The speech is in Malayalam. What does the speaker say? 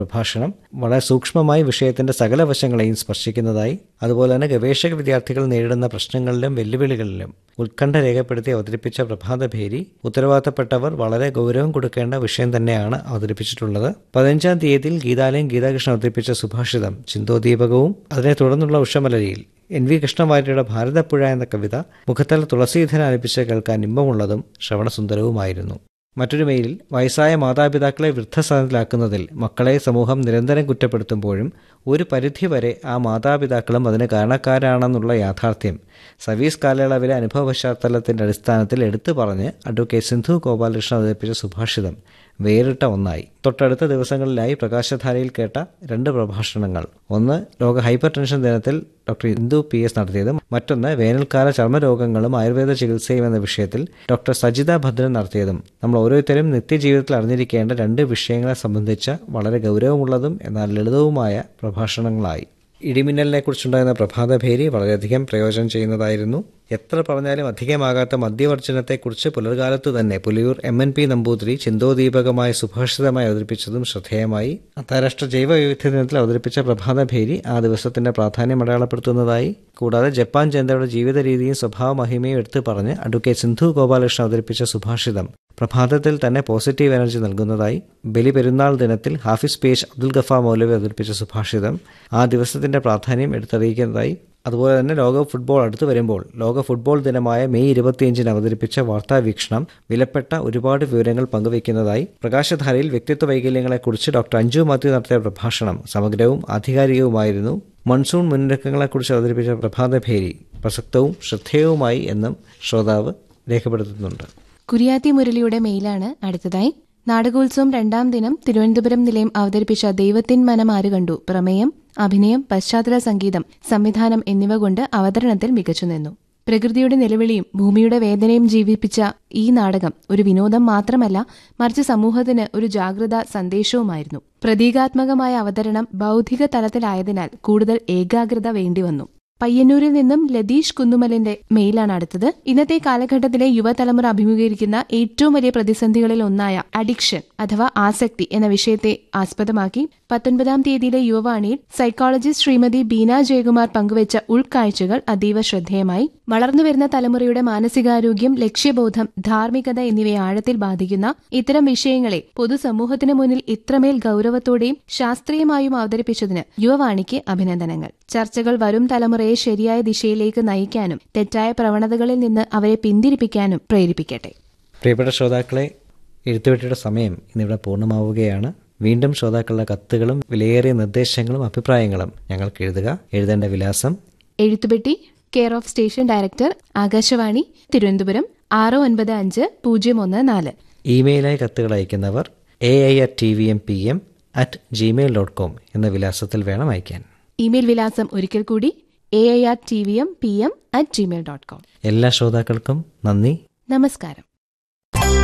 പ്രഭാഷണം വളരെ സൂക്ഷ്മമായി വിഷയത്തിന്റെ സകല വശങ്ങളെയും സ്പർശിക്കുന്നതായി അതുപോലെ തന്നെ ഗവേഷക വിദ്യാർത്ഥികൾ നേരിടുന്ന പ്രശ്നങ്ങളിലും വെല്ലുവിളികളിലും ഉത്കണ്ഠ രേഖപ്പെടുത്തി അവതരിപ്പിച്ച പ്രഭാതഭേരി ഉത്തരവാദിത്തപ്പെട്ടവർ വളരെ ഗൗരവം കൊടുക്കേണ്ട വിഷയം തന്നെയാണ് അവതരിപ്പിച്ചിട്ടുള്ളത് പതിനഞ്ചാം തീയതിയിൽ ഗീതാലയം ഗീതാകൃഷ്ണൻ അവതരിപ്പിച്ച സുഭാഷിതം ചിന്തോദീപകവും അതിനെ തുടർന്നുള്ള ഉഷമലരിയിൽ എൻ വി കൃഷ്ണവാര്യരുടെ ഭാരതപ്പുഴ എന്ന കവിത മുഖത്തല തുളസീധരൻ ആലപിച്ച് കേൾക്കാൻ ഇമ്പമുള്ളതും ശ്രവണസുന്ദരവുമായിരുന്നു മറ്റൊരു മെയിലിൽ വയസ്സായ മാതാപിതാക്കളെ വൃദ്ധസദനത്തിലാക്കുന്നതിൽ മക്കളെ സമൂഹം നിരന്തരം കുറ്റപ്പെടുത്തുമ്പോഴും ഒരു പരിധിവരെ ആ മാതാപിതാക്കളും അതിന് കാരണക്കാരാണെന്നുള്ള യാഥാർത്ഥ്യം സർവീസ് കാലയളവിലെ അനുഭവ പശ്ചാത്തലത്തിന്റെ അടിസ്ഥാനത്തിൽ എടുത്തു പറഞ്ഞ് അഡ്വക്കേറ്റ് സിന്ധു ഗോപാലകൃഷ്ണൻ അവതരിപ്പിച്ച സുഭാഷിതം വേറിട്ട ഒന്നായി തൊട്ടടുത്ത ദിവസങ്ങളിലായി പ്രകാശധാരയിൽ കേട്ട രണ്ട് പ്രഭാഷണങ്ങൾ ഒന്ന് ലോക ഹൈപ്പർ ടെൻഷൻ ദിനത്തിൽ ഡോക്ടർ ഇന്ദു പി എസ് നടത്തിയതും മറ്റൊന്ന് വേനൽക്കാല ചർമ്മരോഗങ്ങളും ആയുർവേദ ചികിത്സയും എന്ന വിഷയത്തിൽ ഡോക്ടർ സജിത ഭദ്രൻ നടത്തിയതും നമ്മൾ ഓരോരുത്തരും നിത്യജീവിതത്തിൽ അറിഞ്ഞിരിക്കേണ്ട രണ്ട് വിഷയങ്ങളെ സംബന്ധിച്ച വളരെ ഗൗരവമുള്ളതും എന്നാൽ ലളിതവുമായ പ്രഭാഷണങ്ങളായി ഇടിമിന്നലിനെ കുറിച്ചുണ്ടായിരുന്ന പ്രഭാതഭേരി വളരെയധികം പ്രയോജനം ചെയ്യുന്നതായിരുന്നു എത്ര പറഞ്ഞാലും അധികമാകാത്ത മദ്യവർജനത്തെക്കുറിച്ച് പുലർകാലത്ത് തന്നെ Puliyur M N P Namboothiri ചിന്തോദീപകമായ സുഭാഷിതമായി അവതരിപ്പിച്ചതും ശ്രദ്ധേയമായി അന്താരാഷ്ട്ര ജൈവ വൈവിധ്യ ദിനത്തിൽ അവതരിപ്പിച്ച പ്രഭാതഭേരി ആ ദിവസത്തിന്റെ പ്രാധാന്യം അടയാളപ്പെടുത്തുന്നതായി കൂടാതെ ജപ്പാൻ ജനതയുടെ ജീവിത രീതിയും സ്വഭാവ മഹിമയും എടുത്തു പറഞ്ഞ് അഡ്വക്കേറ്റ് സിന്ധു ഗോപാലകൃഷ്ണൻ അവതരിപ്പിച്ച സുഭാഷിതം പ്രഭാതത്തിൽ തന്നെ പോസിറ്റീവ് എനർജി നൽകുന്നതായി ബലി പെരുന്നാൾ ദിനത്തിൽ ഹാഫിസ് പേജ് അബ്ദുൽ ഗഫ മൗലവി അവതരിപ്പിച്ച സുഭാഷിതം ആ ദിവസത്തിന്റെ പ്രാധാന്യം എടുത്തറിയിക്കുന്നതായി അതുപോലെ തന്നെ ലോക ഫുട്ബോൾ അടുത്തു വരുമ്പോൾ ലോക ഫുട്ബോൾ ദിനമായ മെയ് ഇരുപത്തിയഞ്ചിന് അവതരിപ്പിച്ച വാർത്താ വീക്ഷണം വിലപ്പെട്ട ഒരുപാട് വിവരങ്ങൾ പങ്കുവയ്ക്കുന്നതായി പ്രകാശധാരയിൽ വ്യക്തിത്വ വൈകല്യങ്ങളെക്കുറിച്ച് ഡോക്ടർ അഞ്ജു മാത്യു നടത്തിയ പ്രഭാഷണം സമഗ്രവും ആധികാരികവുമായിരുന്നു മൺസൂൺ മുന്നൊരുക്കങ്ങളെക്കുറിച്ച് അവതരിപ്പിച്ച പ്രഭാതഭേരി പ്രസക്തവും ശ്രദ്ധേയവുമായി എന്നും ശ്രോതാവ് രേഖപ്പെടുത്തുന്നുണ്ട് കുരിയാത്തി മുരളിയുടെ മെയിലാണ് അടുത്തതായി നാടകോത്സവം രണ്ടാം ദിനം തിരുവനന്തപുരം നിലയം അവതരിപ്പിച്ച ദൈവത്തിൻ മനം ആര് കണ്ടു പ്രമേയം അഭിനയം പശ്ചാത്തല സംഗീതം സംവിധാനം എന്നിവ കൊണ്ട് അവതരണത്തിൽ മികച്ചു നിന്നു പ്രകൃതിയുടെ നിലവിളിയും ഭൂമിയുടെ വേദനയും ജീവിപ്പിച്ച ഈ നാടകം ഒരു വിനോദം മാത്രമല്ല മറിച്ച് സമൂഹത്തിന് ഒരു ജാഗ്രതാ സന്ദേശവുമായിരുന്നു പ്രതീകാത്മകമായ അവതരണം ബൗദ്ധിക തലത്തിലായതിനാൽ കൂടുതൽ ഏകാഗ്രത വേണ്ടിവന്നു പയ്യന്നൂരിൽ നിന്നും ലതീഷ് കുന്നുമലിന്റെ മെയിലാണ് അടുത്തത് ഇന്നത്തെ കാലഘട്ടത്തിലെ യുവതലമുറ അഭിമുഖീകരിക്കുന്ന ഏറ്റവും വലിയ പ്രതിസന്ധികളിൽ ഒന്നായ അഡിക്ഷൻ അഥവാ ആസക്തി എന്ന വിഷയത്തെ ആസ്പദമാക്കി പത്തൊൻപതാം തീയതിയിലെ യുവവാണിയിൽ സൈക്കോളജിസ്റ്റ് ശ്രീമതി ബീന ജയകുമാർ പങ്കുവച്ച ഉൾക്കാഴ്ചകൾ അതീവ ശ്രദ്ധേയമായി വളർന്നുവരുന്ന തലമുറയുടെ മാനസികാരോഗ്യം ലക്ഷ്യബോധം ധാർമ്മികത എന്നിവയെ ആഴത്തിൽ ബാധിക്കുന്ന ഇത്തരം വിഷയങ്ങളെ പൊതുസമൂഹത്തിന് മുന്നിൽ ഇത്രമേൽ ഗൌരവത്തോടെയും ശാസ്ത്രീയമായും അവതരിപ്പിച്ചതിന് യുവവാണിക്ക് അഭിനന്ദനങ്ങൾ ചർച്ചകൾ വരും തലമുറയെ ശരിയായ ദിശയിലേക്ക് നയിക്കാനും തെറ്റായ പ്രവണതകളിൽ നിന്ന് അവരെ പിന്തിരിപ്പിക്കാനും പ്രേരിപ്പിക്കട്ടെ പ്രിയപ്പെട്ട ശ്രോതാക്കളെ എഴുത്തുപെട്ടിയുടെ സമയം ഇന്നിവിടെ പൂർണ്ണമാവുകയാണ് വീണ്ടും ശ്രോതാക്കളുടെ കത്തുകളും വിലയേറിയ നിർദ്ദേശങ്ങളും അഭിപ്രായങ്ങളും ഞങ്ങൾക്ക് എഴുതുക എഴുതേണ്ട വിലാസം എഴുത്തുപെട്ടി care of station director Akashvani Thiruvananthapuram ആറ് ഒൻപത് അഞ്ച് പൂജ്യം ഒന്ന് നാല് ഇമെയിലായി കത്തുകൾ അയക്കുന്നവർ A I at T V M P M at Gmail dot com എന്ന വിലാസത്തിൽ വേണം അയക്കാൻ ഇമെയിൽ വിലാസം ഒരിക്കൽ കൂടി A I R T V M P M at Gmail dot com എല്ലാ ശ്രോതാക്കൾക്കും നന്ദി നമസ്കാരം